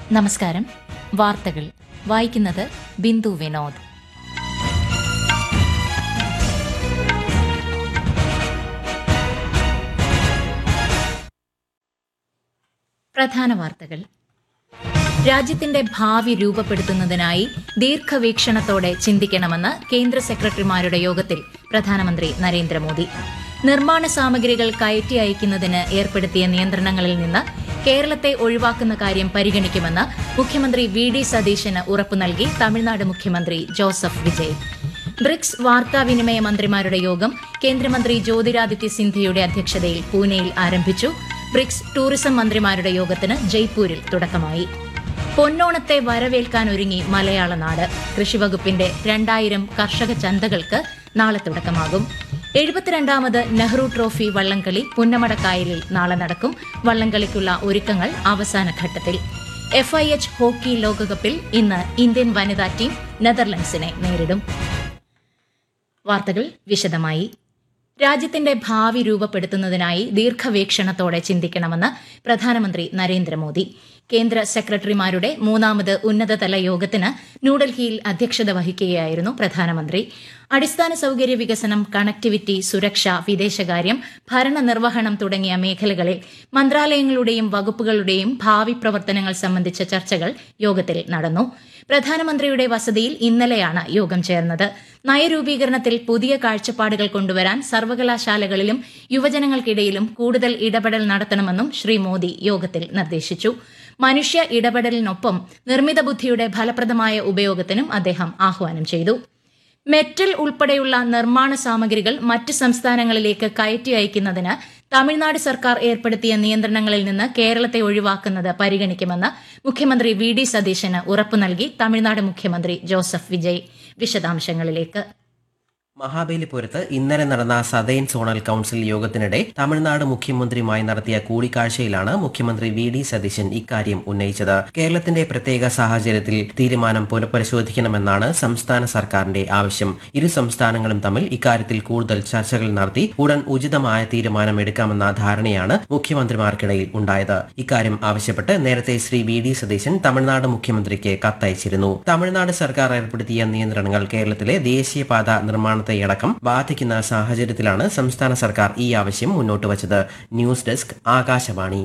നമസ്കാരം വാർത്തകൾ വായിക്കുന്നത് ബിന്ദു വിനോദ് പ്രധാന വാർത്തകൾ രാജ്യത്തിന്റെ ഭാവി രൂപപ്പെടുത്തുന്നതിനായി ദീർഘവീക്ഷണത്തോടെ ചിന്തിക്കണമെന്ന് കേന്ദ്ര സെക്രട്ടറിമാരുടെ യോഗത്തിൽ പ്രധാനമന്ത്രി നരേന്ദ്രമോദി നിർമ്മാണ സാമഗ്രികൾ കയറ്റി അയക്കുന്നതിന് ഏർപ്പെടുത്തിയ നിയന്ത്രണങ്ങളിൽ നിന്ന് കേരളത്തെ ഒഴിവാക്കുന്ന കാര്യം പരിഗണിക്കുമെന്ന് മുഖ്യമന്ത്രി വി ഡി സതീശന് ഉറപ്പു നൽകി തമിഴ്നാട് മുഖ്യമന്ത്രി ജോസഫ് വിജയ് ബ്രിക്സ് വാർത്താവിനിമയ മന്ത്രിമാരുടെ യോഗം കേന്ദ്രമന്ത്രി ജ്യോതിരാദിത്യ സിന്ധ്യയുടെ അധ്യക്ഷതയിൽ പൂനെയിൽ ആരംഭിച്ചു ബ്രിക്സ് ടൂറിസം മന്ത്രിമാരുടെ യോഗത്തിന് ജയ്പൂരിൽ തുടക്കമായി പൊന്നോണത്തെ വരവേൽക്കാനൊരുങ്ങി മലയാള നാട് കൃഷിവകുപ്പിന്റെ രണ്ടായിരം കർഷക ചന്തകൾക്ക് നാളെ തുടക്കമാകും എഴുപത്തിരണ്ടാമത് നെഹ്റു ട്രോഫി വള്ളംകളി പുന്നമടക്കായലിൽ നാളെ നടക്കും വള്ളംകളിക്കുള്ള ഒരുക്കങ്ങൾ അവസാന ഘട്ടത്തിൽ എഫ് ഐ എച്ച് ഹോക്കി ലോകകപ്പിൽ ഇന്ന് ഇന്ത്യൻ വനിതാ ടീം നെതർലൻഡ്സിനെ നേരിടും വാർത്തകൾ വിശദമായി രാജ്യത്തിന്റെ ഭാവി രൂപപ്പെടുത്തുന്നതിനായി ദീർഘവീക്ഷണത്തോടെ ചിന്തിക്കണമെന്ന് പ്രധാനമന്ത്രി നരേന്ദ്രമോദി കേന്ദ്ര സെക്രട്ടറിമാരുടെ മൂന്നാമത് ഉന്നതതല യോഗത്തിന് ന്യൂഡൽഹിയിൽ അധ്യക്ഷത വഹിക്കുകയായിരുന്നു പ്രധാനമന്ത്രി അടിസ്ഥാന സൌകര്യ വികസനം കണക്ടിവിറ്റി സുരക്ഷ വിദേശകാര്യം ഭരണനിർവഹണം തുടങ്ങിയ മേഖലകളിൽ മന്ത്രാലയങ്ങളുടെയും വകുപ്പുകളുടെയും ഭാവി പ്രവർത്തനങ്ങൾ സംബന്ധിച്ച ചർച്ചകൾ യോഗത്തിൽ നടന്നു പ്രധാനമന്ത്രിയുടെ വസതിയിൽ ഇന്നലെയാണ് യോഗം ചേർന്നത് നയരൂപീകരണത്തിൽ പുതിയ കാഴ്ചപ്പാടുകൾ കൊണ്ടുവരാൻ സർവകലാശാലകളിലും യുവജനങ്ങൾക്കിടയിലും കൂടുതൽ ഇടപെടൽ നടത്തണമെന്നും ശ്രീ മോദി യോഗത്തിൽ നിർദ്ദേശിച്ചു മനുഷ്യ ഇടപെടലിനൊപ്പം നിർമ്മിത ബുദ്ധിയുടെ ഫലപ്രദമായ ഉപയോഗത്തിനും അദ്ദേഹം ആഹ്വാനം ചെയ്തു മെറ്റൽ ഉൾപ്പെടെയുള്ള നിർമ്മാണ സാമഗ്രികൾ മറ്റ് സംസ്ഥാനങ്ങളിലേക്ക് കയറ്റി അയക്കുന്നതിന് തമിഴ്നാട് സർക്കാർ ഏർപ്പെടുത്തിയ നിയന്ത്രണങ്ങളിൽ നിന്ന് കേരളത്തെ ഒഴിവാക്കുന്നത് പരിഗണിക്കുമെന്ന് മുഖ്യമന്ത്രി വി ഡി സതീശന് ഉറപ്പു നൽകി തമിഴ്നാട് മുഖ്യമന്ത്രി ജോസഫ് വിജയ് വിശദാംശങ്ങളിലേക്ക് മഹാബലിപുരത്ത് ഇന്നലെ നടന്ന സതേൺ സോണൽ കൌൺസിൽ യോഗത്തിനിടെ തമിഴ്നാട് മുഖ്യമന്ത്രിയുമായി നടത്തിയ കൂടിക്കാഴ്ചയിലാണ് മുഖ്യമന്ത്രി വി ഡി സതീശൻ ഇക്കാര്യം ഉന്നയിച്ചത് കേരളത്തിന്റെ പ്രത്യേക സാഹചര്യത്തിൽ തീരുമാനം പുനഃപരിശോധിക്കണമെന്നാണ് സംസ്ഥാന സർക്കാരിന്റെ ആവശ്യം ഇരു സംസ്ഥാനങ്ങളും തമ്മിൽ ഇക്കാര്യത്തിൽ കൂടുതൽ ചർച്ചകൾ നടത്തി ഉടൻ ഉചിതമായ തീരുമാനം എടുക്കാമെന്ന ധാരണയാണ് മുഖ്യമന്ത്രിമാർക്കിടയിൽ ഉണ്ടായത് ഇക്കാര്യം ആവശ്യപ്പെട്ട് നേരത്തെ ശ്രീ വി ഡി സതീശൻ തമിഴ്നാട് മുഖ്യമന്ത്രിക്ക് കത്തയച്ചിരുന്നു തമിഴ്നാട് സർക്കാർ ഏർപ്പെടുത്തിയ നിയന്ത്രണങ്ങൾ കേരളത്തിലെ ദേശീയപാത നിർമ്മാണ അടക്കം ബാധിക്കുന്ന സാഹചര്യത്തിലാണ് സംസ്ഥാന സർക്കാർ ഈ ആവശ്യം മുന്നോട്ട് വച്ചത് ന്യൂസ് ഡെസ്ക് ആകാശവാണി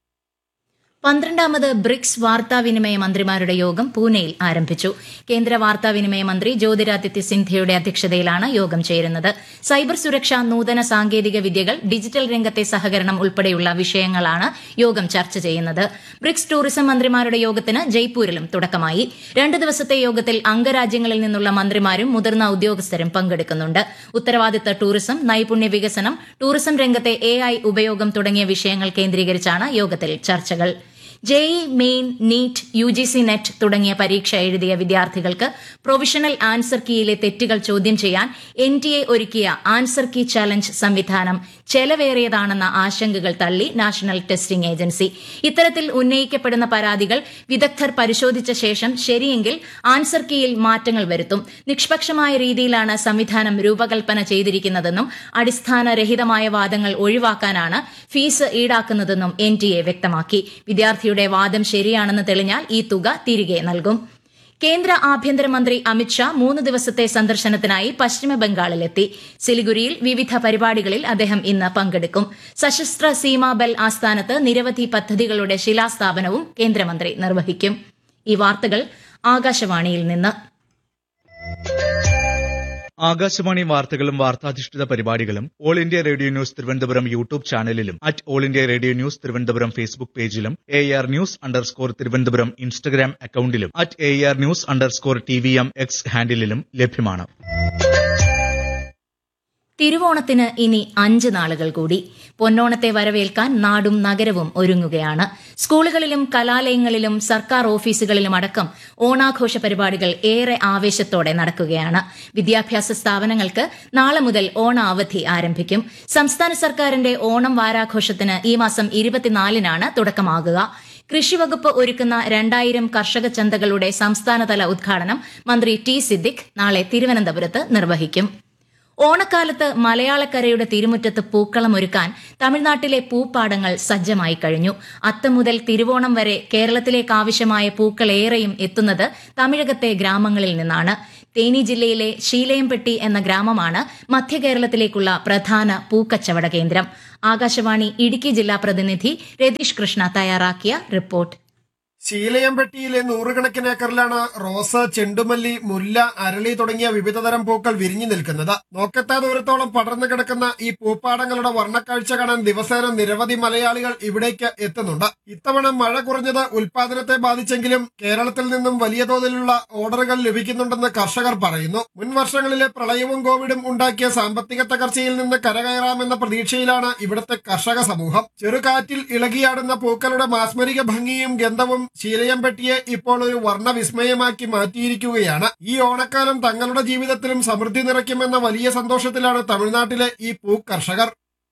പന്ത്രണ്ടാമത് ബ്രിക്സ് വാർത്താവിനിമയ മന്ത്രിമാരുടെ യോഗം പൂനെയിൽ ആരംഭിച്ചു കേന്ദ്ര വാർത്താവിനിമയ മന്ത്രി ജ്യോതിരാദിത്യ സിന്ധ്യയുടെ അധ്യക്ഷതയിലാണ് യോഗം ചേരുന്നത് സൈബർ സുരക്ഷ നൂതന സാങ്കേതിക വിദ്യകൾ ഡിജിറ്റൽ രംഗത്തെ സഹകരണം ഉൾപ്പെടെയുള്ള വിഷയങ്ങളാണ് യോഗം ചർച്ച ചെയ്യുന്നത് ബ്രിക്സ് ടൂറിസം മന്ത്രിമാരുടെ യോഗത്തിന് ജയ്പൂരിലും തുടക്കമായി രണ്ട് ദിവസത്തെ യോഗത്തിൽ അംഗരാജ്യങ്ങളിൽ നിന്നുള്ള മന്ത്രിമാരും മുതിർന്ന ഉദ്യോഗസ്ഥരും പങ്കെടുക്കുന്നുണ്ട് ഉത്തരവാദിത്ത ടൂറിസം നൈപുണ്യ വികസനം ടൂറിസം രംഗത്തെ എ ഉപയോഗം തുടങ്ങിയ വിഷയങ്ങൾ കേന്ദ്രീകരിച്ചാണ് യോഗത്തിൽ ചർച്ചകൾ JEE main NEET U G C NET തുടങ്ങിയ പരീക്ഷ എഴുതിയ വിദ്യാർത്ഥികൾക്ക് പ്രൊവിഷണൽ ആൻസർ കീയിലെ തെറ്റുകൾ ചോദ്യം ചെയ്യാൻ എൻ ടി എ ഒരുക്കിയ ആൻസർ കീ ചലഞ്ച് സംവിധാനം ചെലവേറിയതാണെന്ന ആശങ്കകൾ തള്ളി നാഷണൽ ടെസ്റ്റിംഗ് ഏജൻസി ഇത്തരത്തിൽ ഉന്നയിക്കപ്പെടുന്ന പരാതികൾ വിദഗ്ധർ പരിശോധിച്ച ശേഷം ശരിയെങ്കിൽ ആൻസർ കീയിൽ മാറ്റങ്ങൾ വരുത്തും നിഷ്പക്ഷമായ രീതിയിലാണ് സംവിധാനം രൂപകൽപ്പന ചെയ്തിരിക്കുന്നതെന്നും അടിസ്ഥാനരഹിതമായ വാദങ്ങൾ ഒഴിവാക്കാനാണ് ഫീസ് ഈടാക്കുന്നതെന്നും എൻ ടി എ വ്യക്തമാക്കി വിദ്യാർത്ഥിയുടെ വാദം ശരിയാണെന്ന് തെളിഞ്ഞാൽ ഈ തുക തിരികെ നൽകും കേന്ദ്ര ആഭ്യന്തരമന്ത്രി അമിത്ഷാ മൂന്ന് ദിവസത്തെ സന്ദർശനത്തിനായി പശ്ചിമ ബംഗാളിലെത്തി സിലിഗുരിയിൽ വിവിധ പരിപാടികളിൽ അദ്ദേഹം ഇന്ന് പങ്കെടുക്കും സശസ്ത്ര സീമാ ബൽ ആസ്ഥാനത്ത് നിരവധി പദ്ധതികളുടെ ശിലാസ്ഥാപനവും കേന്ദ്രമന്ത്രി നിർവഹിക്കും ഈ വാർത്തകൾ ആകാശവാണിയിൽ നിന്ന് ആകാശവാണി വാർത്തകളും വാർത്താധിഷ്ഠിത പരിപാടികളും all India radio news Thiruvananthapuram YouTube ചാനലിലും at all India radio news Thiruvananthapuram Facebook പേജിലും A R news underscore Thiruvananthapuram Instagram അക്കൌണ്ടിലും at A R news underscore T V M X ഹാൻഡിലും ലഭ്യമാണ് തിരുവോണത്തിന് ഇനി അഞ്ച് നാളുകൾ കൂടി പൊന്നോണത്തെ വരവേൽക്കാൻ നാടും നഗരവും ഒരുങ്ങുകയാണ് സ്കൂളുകളിലും കലാലയങ്ങളിലും സർക്കാർ ഓഫീസുകളിലും അടക്കം ഓണാഘോഷ പരിപാടികൾ ഏറെ ആവേശത്തോടെ നടക്കുകയാണ് വിദ്യാഭ്യാസ സ്ഥാപനങ്ങൾക്ക് നാളെ മുതൽ ഓണ അവധി ആരംഭിക്കും സംസ്ഥാന സർക്കാരിന്റെ ഓണം വാരാഘോഷത്തിന് ഈ മാസം ഇരുപത്തിനാലിനാണ് തുടക്കമാകുക കൃഷിവകുപ്പ് ഒരുക്കുന്ന രണ്ടായിരം കർഷക ചന്തകളുടെ സംസ്ഥാനതല ഉദ്ഘാടനം മന്ത്രി ടി സിദ്ദിഖ് നാളെ തിരുവനന്തപുരത്ത് നിർവഹിക്കും ഓണക്കാലത്ത് മലയാളക്കരയുടെ തിരുമുറ്റത്ത് പൂക്കളം ഒരുക്കാൻ തമിഴ്നാട്ടിലെ പൂപ്പാടങ്ങൾ സജ്ജമായി കഴിഞ്ഞു അത്തം മുതൽ തിരുവോണം വരെ കേരളത്തിലേക്കാവശ്യമായ പൂക്കളേറെയും എത്തുന്നത് തമിഴകത്തെ ഗ്രാമങ്ങളിൽ നിന്നാണ് തേനി ജില്ലയിലെ ശീലയംപെട്ടി എന്ന ഗ്രാമമാണ് മധ്യകേരളത്തിലേക്കുള്ള പ്രധാന പൂക്കച്ചവട കേന്ദ്രം ആകാശവാണി ഇടുക്കി ജില്ലാ പ്രതിനിധി രതീഷ് കൃഷ്ണ തയ്യാറാക്കിയ റിപ്പോർട്ട് ശീലയംപെട്ടിയിലെ നൂറുകണക്കിന് ഏക്കറിലാണ് റോസ് ചെണ്ടുമല്ലി മുല്ല അരളി തുടങ്ങിയ വിവിധതരം പൂക്കൾ വിരിഞ്ഞു നിൽക്കുന്നത് നോക്കത്താ ദൂരത്തോളം പടർന്നു കിടക്കുന്ന ഈ പൂപ്പാടങ്ങളുടെ വർണ്ണക്കാഴ്ച കാണാൻ ദിവസേന നിരവധി മലയാളികൾ ഇവിടേക്ക് എത്തുന്നുണ്ട് ഇത്തവണ മഴ കുറഞ്ഞത് ഉൽപാദനത്തെ ബാധിച്ചെങ്കിലും കേരളത്തിൽ നിന്നും വലിയ തോതിലുള്ള ഓർഡറുകൾ ലഭിക്കുന്നുണ്ടെന്ന് കർഷകർ പറയുന്നു മുൻ വർഷങ്ങളിലെ പ്രളയവും കോവിഡും ഉണ്ടാക്കിയ സാമ്പത്തിക തകർച്ചയിൽ നിന്ന് കരകയറാമെന്ന പ്രതീക്ഷയിലാണ് ഇവിടുത്തെ കർഷക സമൂഹം ചെറുകാറ്റിൽ ഇളകിയാടുന്ന പൂക്കളുടെ മാസ്മരിക ഭംഗിയും ഗന്ധവും ശീലയംപെട്ടിയെ ഇപ്പോൾ ഒരു വർണ്ണവിസ്മയമാക്കി മാറ്റിയിരിക്കുകയാണ് ഈ ഓണക്കാലം തങ്ങളുടെ ജീവിതത്തിലും സമൃദ്ധി നിറയ്ക്കുമെന്ന വലിയ സന്തോഷത്തിലാണ് തമിഴ്നാട്ടിലെ ഈ പൂ കർഷകർ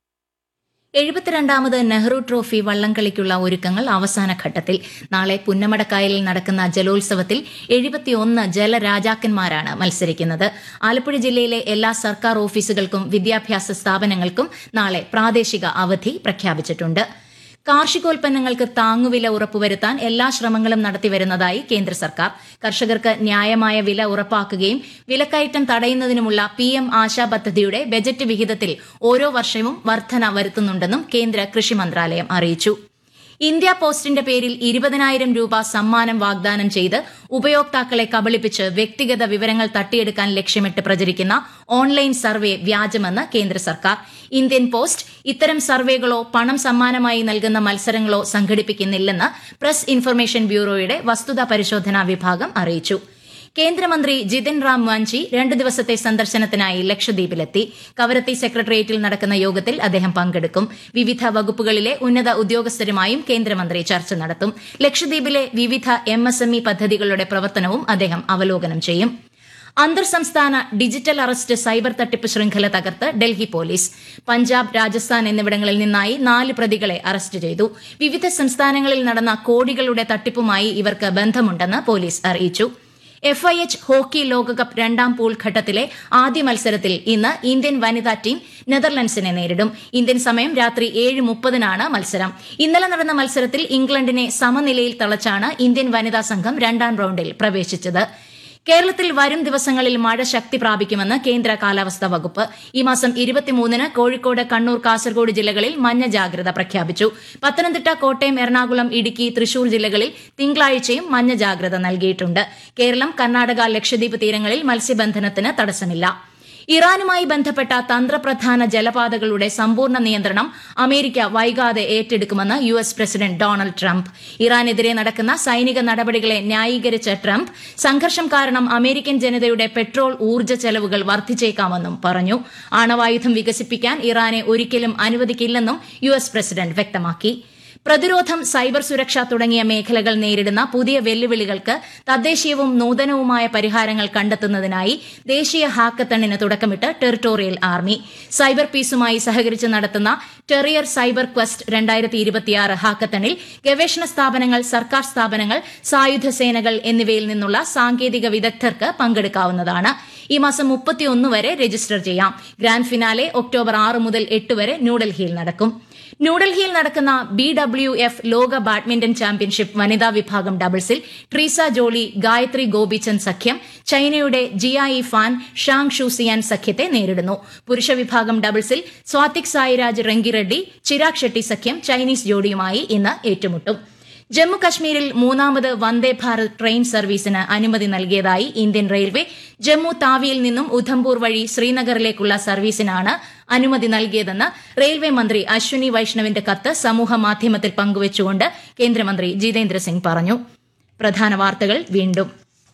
എഴുപത്തിരണ്ടാമത് നെഹ്റു ട്രോഫി വള്ളംകളിക്കുള്ള ഒരുക്കങ്ങൾ അവസാന ഘട്ടത്തിൽ നാളെ പുന്നമടക്കായലിൽ നടക്കുന്ന ജലോത്സവത്തിൽ എഴുപത്തിയൊന്ന് ജലരാജാക്കന്മാരാണ് മത്സരിക്കുന്നത് ആലപ്പുഴ ജില്ലയിലെ എല്ലാ സർക്കാർ ഓഫീസുകൾക്കും വിദ്യാഭ്യാസ സ്ഥാപനങ്ങൾക്കും നാളെ പ്രാദേശിക അവധി പ്രഖ്യാപിച്ചിട്ടുണ്ട് കാർഷികോൽപ്പന്നങ്ങൾക്ക് താങ്ങുവില ഉറപ്പുവരുത്താൻ എല്ലാ ശ്രമങ്ങളും നടത്തിവരുന്നതായി കേന്ദ്ര സർക്കാർ കർഷകർക്ക് ന്യായമായ വില ഉറപ്പാക്കുകയും വിലക്കയറ്റം തടയുന്നതിനുമുള്ള പി എം ആശാ പദ്ധതിയുടെ ബജറ്റ് വിഹിതത്തിൽ ഓരോ വർഷവും വർധന വരുത്തുന്നുണ്ടെന്നും കേന്ദ്ര കൃഷി മന്ത്രാലയം അറിയിച്ചു ഇന്ത്യ പോസ്റ്റിന്റെ പേരിൽ ഇരുപതിനായിരം രൂപ സമ്മാനം വാഗ്ദാനം ചെയ്ത് ഉപയോക്താക്കളെ കബളിപ്പിച്ച് വ്യക്തിഗത വിവരങ്ങൾ തട്ടിയെടുക്കാൻ ലക്ഷ്യമിട്ട് പ്രചരിക്കുന്ന ഓൺലൈൻ സർവേ വ്യാജമെന്ന് കേന്ദ്ര സർക്കാർ ഇന്ത്യൻ പോസ്റ്റ് ഇത്തരം സർവേകളോ പണം സമ്മാനമായി നൽകുന്ന മത്സരങ്ങളോ സംഘടിപ്പിക്കുന്നില്ലെന്ന് പ്രസ് ഇൻഫർമേഷൻ ബ്യൂറോയുടെ വസ്തുതാ പരിശോധനാ വിഭാഗം അറിയിച്ചു കേന്ദ്രമന്ത്രി ജിതിൻ റാം വാഞ്ചി രണ്ടു ദിവസത്തെ സന്ദർശനത്തിനായി ലക്ഷദ്വീപിലെത്തി കവരത്തി സെക്രട്ടേറിയറ്റിൽ നടക്കുന്ന യോഗത്തിൽ അദ്ദേഹം പങ്കെടുക്കും വിവിധ വകുപ്പുകളിലെ ഉന്നത ഉദ്യോഗസ്ഥരുമായും കേന്ദ്രമന്ത്രി ചർച്ച നടത്തും ലക്ഷദ്വീപിലെ വിവിധ എം പദ്ധതികളുടെ പ്രവർത്തനവും അദ്ദേഹം അവലോകനം ചെയ്യും അന്തർ സംസ്ഥാന ഡിജിറ്റൽ അറസ്റ്റ് സൈബർ തട്ടിപ്പ് ശൃംഖല തകർത്ത് ഡൽഹി പോലീസ് പഞ്ചാബ് രാജസ്ഥാൻ എന്നിവിടങ്ങളിൽ നിന്നായി നാല് പ്രതികളെ അറസ്റ്റ് ചെയ്തു വിവിധ സംസ്ഥാനങ്ങളിൽ നടന്ന കോടികളുടെ തട്ടിപ്പുമായി ഇവർക്ക് ബന്ധമുണ്ടെന്ന് പോലീസ് അറിയിച്ചു എഫ് ഐ എച്ച് ഹോക്കി ലോകകപ്പ് രണ്ടാം പൂൾ ഘട്ടത്തിലെ ആദ്യ മത്സരത്തിൽ ഇന്ന് ഇന്ത്യൻ വനിതാ ടീം നെതർലൻഡ്സിനെ നേരിടും ഇന്ത്യൻ സമയം രാത്രി ഏഴ് മുപ്പതിനാണ് മത്സരം ഇന്നലെ നടന്ന മത്സരത്തിൽ ഇംഗ്ലണ്ടിനെ സമനിലയിൽ തളച്ചാണ് ഇന്ത്യൻ വനിതാ സംഘം രണ്ടാം റൌണ്ടിൽ പ്രവേശിച്ചത് കേരളത്തിൽ വരും ദിവസങ്ങളിൽ മഴ ശക്തി പ്രാപിക്കുമെന്ന് കേന്ദ്ര കാലാവസ്ഥാ വകുപ്പ് ഈ മാസം ഇരുപത്തിമൂന്നിന് കോഴിക്കോട് കണ്ണൂർ കാസർഗോഡ് ജില്ലകളിൽ മഞ്ഞ ജാഗ്രത പ്രഖ്യാപിച്ചു പത്തനംതിട്ട കോട്ടയം എറണാകുളം ഇടുക്കി തൃശൂർ ജില്ലകളിൽ തിങ്കളാഴ്ചയും മഞ്ഞ ജാഗ്രത നൽകിയിട്ടുണ്ട് കേരളം കർണാടക ലക്ഷദ്വീപ് തീരങ്ങളിൽ മത്സ്യബന്ധനത്തിന് തടസ്സമില്ല ഇറാനുമായി ബന്ധപ്പെട്ട തന്ത്രപ്രധാന ജലപാതകളുടെ സമ്പൂർണ്ണ നിയന്ത്രണം അമേരിക്ക വൈകാതെ ഏറ്റെടുക്കുമെന്ന് U S president Donald Trump ഇറാനെതിരെ നടക്കുന്ന സൈനിക നടപടികളെ ന്യായീകരിച്ച ട്രംപ് സംഘർഷം കാരണം അമേരിക്കൻ ജനതയുടെ പെട്രോൾ ഊർജ്ജ ചെലവുകൾ വർദ്ധിച്ചേക്കാമെന്നും പറഞ്ഞു ആണവായുധം വികസിപ്പിക്കാൻ ഇറാനെ ഒരിക്കലും അനുവദിക്കില്ലെന്നും യു എസ് പ്രസിഡന്റ് വ്യക്തമാക്കി പ്രതിരോധം സൈബർ സുരക്ഷ തുടങ്ങിയ മേഖലകൾ നേരിടുന്ന പുതിയ വെല്ലുവിളികൾക്ക് തദ്ദേശീയവും നൂതനവുമായ പരിഹാരങ്ങൾ കണ്ടെത്തുന്നതിനായി ദേശീയ ഹാക്കത്തണിന് തുടക്കമിട്ട് ടെറിട്ടോറിയൽ ആർമി സൈബർ പീസുമായി സഹകരിച്ച് നടത്തുന്ന ടെറിയർ സൈബർ ക്വസ്റ്റ് രണ്ടായിരത്തി ഇരുപത്തിയാറ് ഹാക്കത്തണിൽ ഗവേഷണ സ്ഥാപനങ്ങൾ സർക്കാർ സ്ഥാപനങ്ങൾ സായുധ സേനകൾ എന്നിവയിൽ നിന്നുള്ള സാങ്കേതിക വിദഗ്ധർക്ക് പങ്കെടുക്കാവുന്നതാണ് ഈ മാസം മുപ്പത്തിയൊന്ന് വരെ രജിസ്റ്റർ ചെയ്യാം ഗ്രാൻഡ് ഫിനാലെ ഒക്ടോബർ ആറ് മുതൽ എട്ട് വരെ ന്യൂഡൽഹിയിൽ നടക്കും ന്യൂഡൽഹിയിൽ നടക്കുന്ന ബി ഡബ്ല്യു എഫ് ലോക ബാഡ്മിന്റൺ ചാമ്പ്യൻഷിപ്പ് വനിതാ വിഭാഗം ഡബിൾസിൽ ട്രീസ ജോളി ഗായത്രി ഗോപിചന്ദ് സഖ്യം ചൈനയുടെ ജിയായി ഫാൻ ഷാങ് ഷൂസിയാൻ സഖ്യത്തെ നേരിടുന്നു പുരുഷ വിഭാഗം ഡബിൾസിൽ സ്വാതിക് സായിരാജ് റെങ്കിറെഡ്ഡി ചിരാഗ് ഷെട്ടി സഖ്യം ചൈനീസ് ജോഡിയുമായി ഇന്ന് ഏറ്റുമുട്ടും ജമ്മു കശ്മീരിൽ മൂന്നാമത് വന്ദേ ഭാരത് ട്രെയിൻ സർവീസിന് അനുമതി നൽകിയതായി ഇന്ത്യൻ റെയിൽവേ ജമ്മു താവിയിൽ നിന്നും ഉധംപൂർ വഴി ശ്രീനഗറിലേക്കുള്ള സർവീസിനാണ് അനുമതി നൽകിയതെന്ന് റെയിൽവേ മന്ത്രി അശ്വിനി വൈഷ്ണവിന്റെ കത്ത് സമൂഹ മാധ്യമത്തിൽ പങ്കുവച്ചുകൊണ്ട് കേന്ദ്രമന്ത്രി ജിതേന്ദ്ര സിംഗ് പറഞ്ഞു പ്രധാന വാർത്തകൾ വീണ്ടും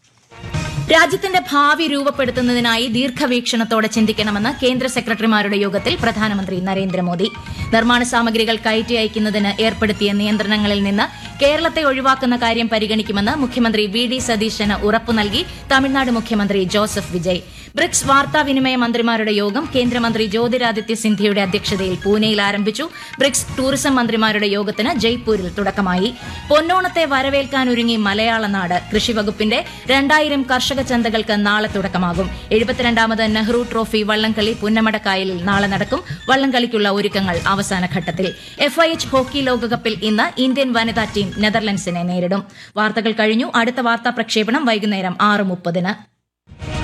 രാജ്യത്തിന്റെ ഭാവി രൂപപ്പെടുത്തുന്നതിനായി ദീർഘവീക്ഷണത്തോടെ ചിന്തിക്കണമെന്ന് കേന്ദ്ര സെക്രട്ടറിമാരുടെ യോഗത്തിൽ പ്രധാനമന്ത്രി നരേന്ദ്രമോദി നിർമ്മാണ സാമഗ്രികൾ കയറ്റി അയക്കുന്നതിന് ഏർപ്പെടുത്തിയ നിയന്ത്രണങ്ങളിൽ നിന്ന് കേരളത്തെ ഒഴിവാക്കുന്ന കാര്യം പരിഗണിക്കുമെന്ന് മുഖ്യമന്ത്രി വി ഡി സതീശന് ഉറപ്പു നൽകി തമിഴ്നാട് മുഖ്യമന്ത്രി ജോസഫ് വിജയ് ബ്രിക്സ് വാർത്താവിനിമയ മന്ത്രിമാരുടെ യോഗം കേന്ദ്രമന്ത്രി ജ്യോതിരാദിത്യ സിന്ധ്യയുടെ അധ്യക്ഷതയിൽ പൂനെയിൽ ആരംഭിച്ചു ബ്രിക്സ് ടൂറിസം മന്ത്രിമാരുടെ യോഗത്തിന് ജയ്പൂരിൽ തുടക്കമായി പൊന്നോണത്തെ വരവേൽക്കാനൊരുങ്ങി മലയാള നാട് കൃഷിവകുപ്പിന്റെ രണ്ടായിരം കർഷക കാർഷിക ചന്തകൾക്ക് നാളെ തുടക്കമാകും എഴുപത്തിരണ്ടാമത് നെഹ്റു ട്രോഫി വള്ളംകളി പുന്നമടക്കായലിൽ നാളെ നടക്കും വള്ളംകളിക്കുള്ള ഒരുക്കങ്ങൾ അവസാന ഘട്ടത്തിൽ എഫ് ഐ എച്ച് ഹോക്കി ലോകകപ്പിൽ ഇന്ന് ഇന്ത്യൻ വനിതാ ടീം നെതർലൻഡ്സിനെ നേരിടും വാർത്തകൾ കഴിഞ്ഞു അടുത്ത വാർത്താ പ്രക്ഷേപണം വൈകുന്നേരം ആറ് മുപ്പതിന്